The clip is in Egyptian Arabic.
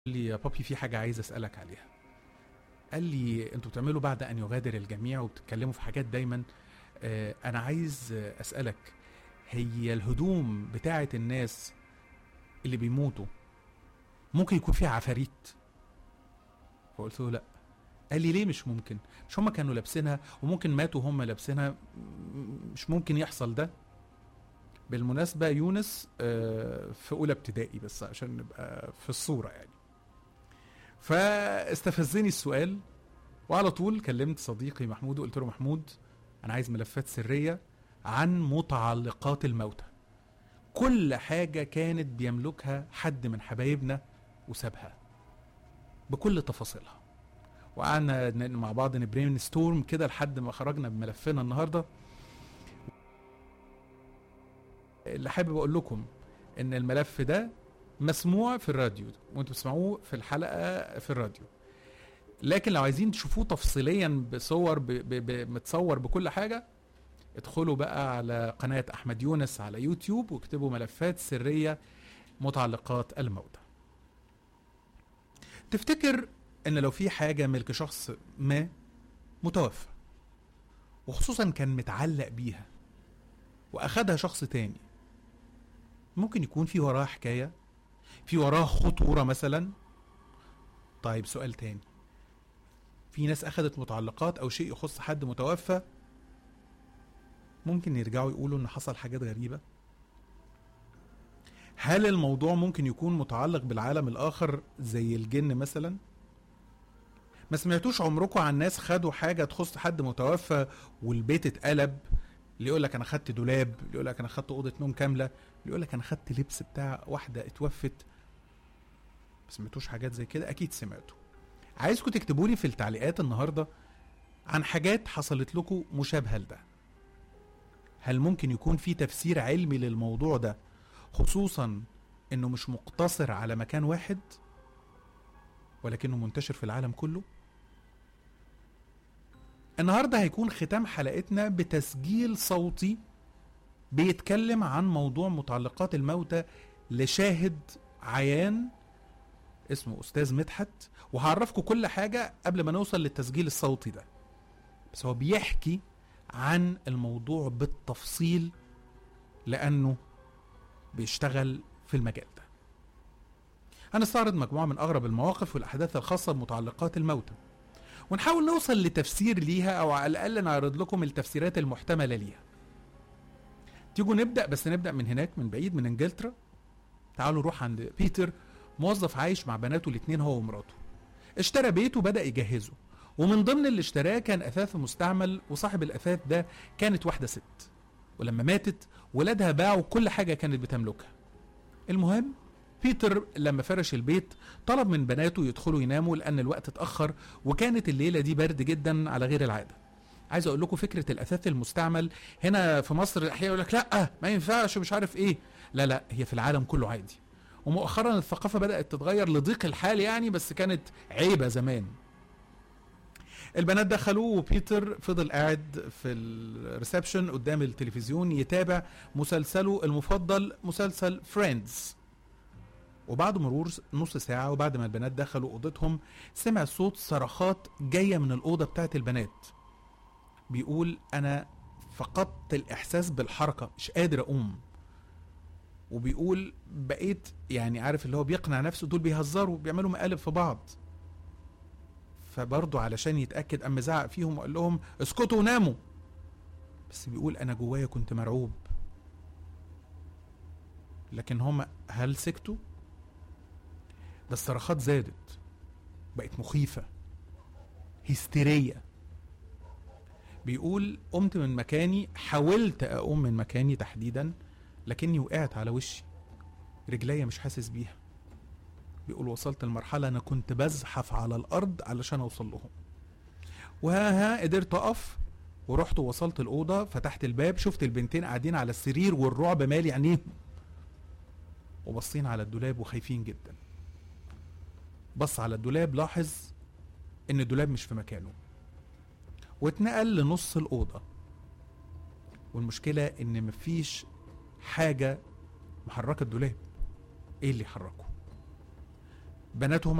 لي يا بابي في حاجه عايز اسالك عليها قال لي انتوا بتعملوا بعد ان يغادر الجميع وبتتكلموا في حاجات دايما آه انا عايز آه، اسالك هي الهدوم بتاعه الناس اللي بيموتوا ممكن يكون فيها عفاريت فقلت له لا قال لي ليه مش ممكن مش هم كانوا لابسينها وممكن ماتوا هم لابسينها م- مش ممكن يحصل ده بالمناسبة يونس آه، في أولى ابتدائي بس عشان نبقى في الصورة يعني فاستفزني السؤال وعلى طول كلمت صديقي محمود وقلت له محمود أنا عايز ملفات سرية عن متعلقات الموتى كل حاجة كانت بيملكها حد من حبايبنا وسابها بكل تفاصيلها وقعدنا ن- مع بعض نبرين ستورم كده لحد ما خرجنا بملفنا النهارده اللي حابب اقول لكم ان الملف ده مسموع في الراديو وانتوا بتسمعوه في الحلقه في الراديو لكن لو عايزين تشوفوه تفصيليا بصور ب ب ب متصور بكل حاجه ادخلوا بقى على قناه احمد يونس على يوتيوب واكتبوا ملفات سريه متعلقات الموتى تفتكر ان لو في حاجه ملك شخص ما متوفى وخصوصا كان متعلق بيها واخدها شخص تاني ممكن يكون في وراها حكايه في وراها خطوره مثلا طيب سؤال تاني في ناس اخدت متعلقات او شيء يخص حد متوفى ممكن يرجعوا يقولوا ان حصل حاجات غريبه هل الموضوع ممكن يكون متعلق بالعالم الاخر زي الجن مثلا ما سمعتوش عمركم عن ناس خدوا حاجه تخص حد متوفى والبيت اتقلب اللي يقول لك انا خدت دولاب اللي يقول لك انا خدت اوضه نوم كامله اللي يقول لك انا خدت لبس بتاع واحده اتوفت ما سمعتوش حاجات زي كده اكيد سمعتوا عايزكم تكتبوا لي في التعليقات النهارده عن حاجات حصلت لكم مشابهه لده هل ممكن يكون في تفسير علمي للموضوع ده خصوصا انه مش مقتصر على مكان واحد ولكنه منتشر في العالم كله النهارده هيكون ختام حلقتنا بتسجيل صوتي بيتكلم عن موضوع متعلقات الموتى لشاهد عيان اسمه استاذ مدحت وهعرفكم كل حاجه قبل ما نوصل للتسجيل الصوتي ده بس هو بيحكي عن الموضوع بالتفصيل لانه بيشتغل في المجال ده هنستعرض مجموعه من اغرب المواقف والاحداث الخاصه بمتعلقات الموتى ونحاول نوصل لتفسير ليها او على الاقل نعرض لكم التفسيرات المحتمله ليها تيجوا نبدا بس نبدا من هناك من بعيد من انجلترا تعالوا نروح عند بيتر موظف عايش مع بناته الاثنين هو ومراته اشترى بيت وبدا يجهزه ومن ضمن اللي اشتراه كان اثاث مستعمل وصاحب الاثاث ده كانت واحده ست ولما ماتت ولادها باعوا كل حاجه كانت بتملكها المهم بيتر لما فرش البيت طلب من بناته يدخلوا يناموا لان الوقت اتاخر وكانت الليله دي برد جدا على غير العاده عايز اقول لكم فكره الاثاث المستعمل هنا في مصر احيانا يقول لك لا ما ينفعش مش عارف ايه لا لا هي في العالم كله عادي ومؤخرا الثقافه بدات تتغير لضيق الحال يعني بس كانت عيبه زمان البنات دخلوا وبيتر فضل قاعد في الريسبشن قدام التلفزيون يتابع مسلسله المفضل مسلسل فريندز وبعد مرور نص ساعة وبعد ما البنات دخلوا أوضتهم سمع صوت صرخات جاية من الأوضة بتاعت البنات بيقول أنا فقدت الإحساس بالحركة مش قادر أقوم وبيقول بقيت يعني عارف اللي هو بيقنع نفسه دول بيهزروا بيعملوا مقالب في بعض فبرضه علشان يتأكد أما زعق فيهم وقال لهم اسكتوا وناموا بس بيقول أنا جوايا كنت مرعوب لكن هم هل سكتوا؟ ده الصرخات زادت بقت مخيفة هستيرية بيقول قمت من مكاني حاولت أقوم من مكاني تحديدا لكني وقعت على وشي رجليا مش حاسس بيها بيقول وصلت لمرحلة أنا كنت بزحف على الأرض علشان أوصل لهم وها ها قدرت أقف ورحت ووصلت الأوضة فتحت الباب شفت البنتين قاعدين على السرير والرعب مالي عينيهم وبصين على الدولاب وخايفين جدا بص على الدولاب لاحظ ان الدولاب مش في مكانه واتنقل لنص الأوضة والمشكلة ان مفيش حاجة محركة الدولاب ايه اللي حركه بناتهم